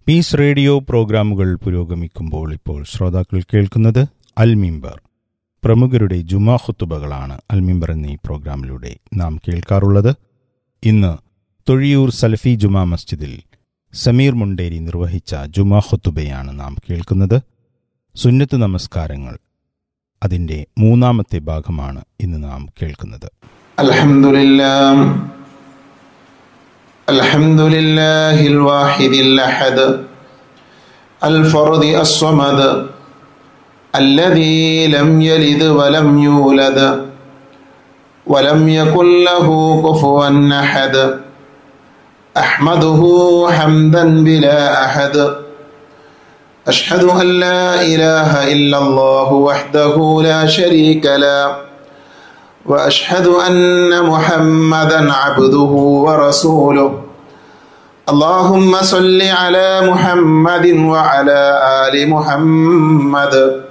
piece radio പ്രോഗ്രാമുകൾ പുരോഗമിക്കുമ്പോൾ ഇപ്പോൾ ശ്രോതാക്കൾ കേൾക്കുന്നത് അൽമിംബർ പ്രമുഖരുടെ ജുമാ ഖുത്തുബകളാണ് അൽമിംബർ എന്നീ പ്രോഗ്രാമിലൂടെ നാം കേൾക്കാറുള്ളത് ഇന്ന് തൊഴിയൂർ സലഫി ജുമാ മസ്ജിദിൽ സമീർ മുണ്ടേരി നിർവഹിച്ച ജുമാ ഖുത്തുബയാണ് നാം കേൾക്കുന്നത് സുന്നത്ത് നമസ്കാരങ്ങൾ അതിൻ്റെ മൂന്നാമത്തെ ഭാഗമാണ് ഇന്ന് നാം കേൾക്കുന്നത് الحمد لله الحمد لله الواحد الأحد الفرد الصمد الذي لم يلد ولم يولد ولم يكن له كفوا أحد أحمده حمدا بلا أحد أشهد أن لا إله إلا الله وحده لا شريك له واشهد ان محمدا عبده ورسوله اللهم صل على محمد وعلى ال محمد